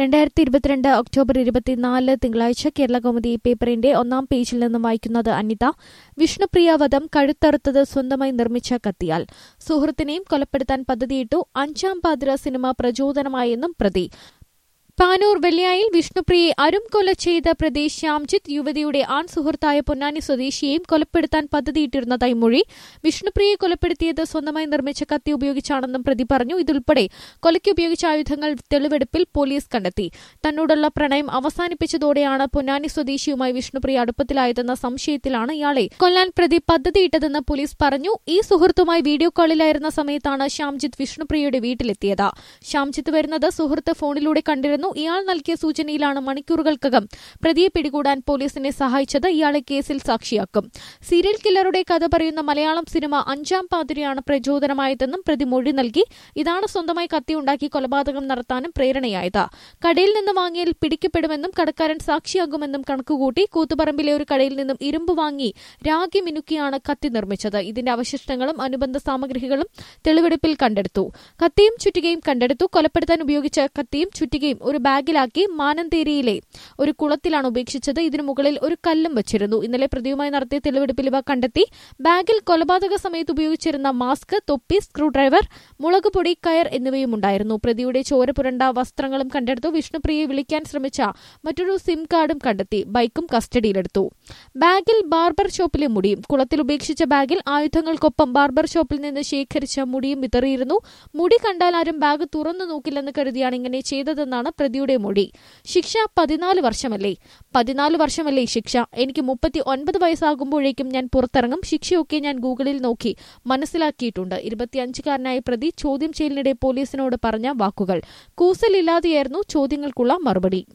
രണ്ടായിരത്തി ഇരുപത്തിരണ്ട് ഒക്ടോബർ ഇരുപത്തിനാല് തിങ്കളാഴ്ച കേരള കൗമുദി പേപ്പറിന്റെ ഒന്നാം പേജിൽ നിന്നും വായിക്കുന്നത് അനിത വിഷ്ണുപ്രിയ വധം കഴുത്തറുത്തത് സ്വന്തമായി നിർമ്മിച്ച കത്തിയാൽ സുഹൃത്തിനെയും കൊലപ്പെടുത്താൻ പദ്ധതിയിട്ടു അഞ്ചാം പാതിര സിനിമ പ്രചോദനമായെന്നും പ്രതി പാനൂർ വെള്ളിയായിൽ വിഷ്ണുപ്രിയെ അരും കൊല ചെയ്ത പ്രതി ശ്യാംജിത്ത് യുവതിയുടെ ആൺ സുഹൃത്തായ പൊന്നാനി സ്വദേശിയെയും കൊലപ്പെടുത്താൻ പദ്ധതിയിട്ടിരുന്നതായി മൊഴി വിഷ്ണുപ്രിയെ കൊലപ്പെടുത്തിയത് സ്വന്തമായി നിർമ്മിച്ച കത്തി ഉപയോഗിച്ചാണെന്നും പ്രതി പറഞ്ഞു ഇതുൾപ്പെടെ കൊലയ്ക്ക് ഉപയോഗിച്ച ആയുധങ്ങൾ തെളിവെടുപ്പിൽ പോലീസ് കണ്ടെത്തി തന്നോടുള്ള പ്രണയം അവസാനിപ്പിച്ചതോടെയാണ് പൊന്നാനി സ്വദേശിയുമായി വിഷ്ണുപ്രിയ അടുപ്പത്തിലായതെന്ന സംശയത്തിലാണ് ഇയാളെ കൊല്ലാൻ പ്രതി പദ്ധതിയിട്ടതെന്ന് പോലീസ് പറഞ്ഞു ഈ സുഹൃത്തുമായി വീഡിയോ കോളിലായിരുന്ന സമയത്താണ് ശ്യാംജിത്ത് വിഷ്ണുപ്രിയയുടെ വീട്ടിലെത്തിയത് ശ്യാംജിത്ത് വരുന്നത് സുഹൃത്ത് ഫോണിലൂടെ കണ്ടിരുന്നു ഇയാൾ നൽകിയ സൂചനയിലാണ് മണിക്കൂറുകൾക്കകം പ്രതിയെ പിടികൂടാൻ പോലീസിനെ സഹായിച്ചത് ഇയാളെ കേസിൽ സാക്ഷിയാക്കും സീരിയൽ കില്ലറുടെ കഥ പറയുന്ന മലയാളം സിനിമ അഞ്ചാം പാതിരിയാണ് പ്രചോദനമായതെന്നും പ്രതി മൊഴി നൽകി ഇതാണ് സ്വന്തമായി കത്തിയുണ്ടാക്കി കൊലപാതകം നടത്താനും പ്രേരണയായത് കടയിൽ നിന്ന് വാങ്ങിയാൽ പിടിക്കപ്പെടുമെന്നും കടക്കാരൻ സാക്ഷിയാകുമെന്നും കണക്കുകൂട്ടി കൂത്തുപറമ്പിലെ ഒരു കടയിൽ നിന്നും ഇരുമ്പ് വാങ്ങി രാഗി മിനുക്കിയാണ് കത്തി നിർമ്മിച്ചത് ഇതിന്റെ അവശിഷ്ടങ്ങളും അനുബന്ധ സാമഗ്രികളും തെളിവെടുപ്പിൽ കണ്ടെടുത്തു കത്തിയും ചുറ്റികയും കണ്ടെടുത്തു കൊലപ്പെടുത്താൻ ഉപയോഗിച്ച കത്തിയും ചുറ്റികയും ഒരു ബാഗിലാക്കി മാനന്തേരിയിലെ ഒരു കുളത്തിലാണ് ഉപേക്ഷിച്ചത് ഇതിനു മുകളിൽ ഒരു കല്ലും വച്ചിരുന്നു ഇന്നലെ പ്രതിയുമായി നടത്തിയ തെളിവെടുപ്പിൽ ഇവ കണ്ടെത്തി ബാഗിൽ കൊലപാതക സമയത്ത് ഉപയോഗിച്ചിരുന്ന മാസ്ക് തൊപ്പി സ്ക്രൂ ഡ്രൈവർ മുളക് പൊടി കയർ എന്നിവയും ഉണ്ടായിരുന്നു പ്രതിയുടെ ചോര പുരണ്ട വസ്ത്രങ്ങളും കണ്ടെടുത്തു വിഷ്ണുപ്രിയയെ വിളിക്കാൻ ശ്രമിച്ച മറ്റൊരു സിം കാർഡും കണ്ടെത്തി ബൈക്കും കസ്റ്റഡിയിലെടുത്തു ബാഗിൽ ബാർബർ ഷോപ്പിലെ മുടിയും കുളത്തിൽ ഉപേക്ഷിച്ച ബാഗിൽ ആയുധങ്ങൾക്കൊപ്പം ബാർബർ ഷോപ്പിൽ നിന്ന് ശേഖരിച്ച മുടിയും വിതറിയിരുന്നു മുടി കണ്ടാൽ ആരും ബാഗ് തുറന്നു നോക്കില്ലെന്ന് കരുതിയാണ് ഇങ്ങനെ ചെയ്തതെന്നാണ് പ്രതിയുടെ മൊഴി ശിക്ഷ പതിനാല് വർഷമല്ലേ പതിനാല് വർഷമല്ലേ ശിക്ഷ എനിക്ക് മുപ്പത്തി ഒൻപത് വയസ്സാകുമ്പോഴേക്കും ഞാൻ പുറത്തിറങ്ങും ശിക്ഷയൊക്കെ ഞാൻ ഗൂഗിളിൽ നോക്കി മനസ്സിലാക്കിയിട്ടുണ്ട് ഇരുപത്തിയഞ്ചുകാരനായ പ്രതി ചോദ്യം ചെയ്യലിനിടെ പോലീസിനോട് പറഞ്ഞ വാക്കുകൾ കൂസലില്ലാതെയായിരുന്നു ചോദ്യങ്ങൾക്കുള്ള മറുപടി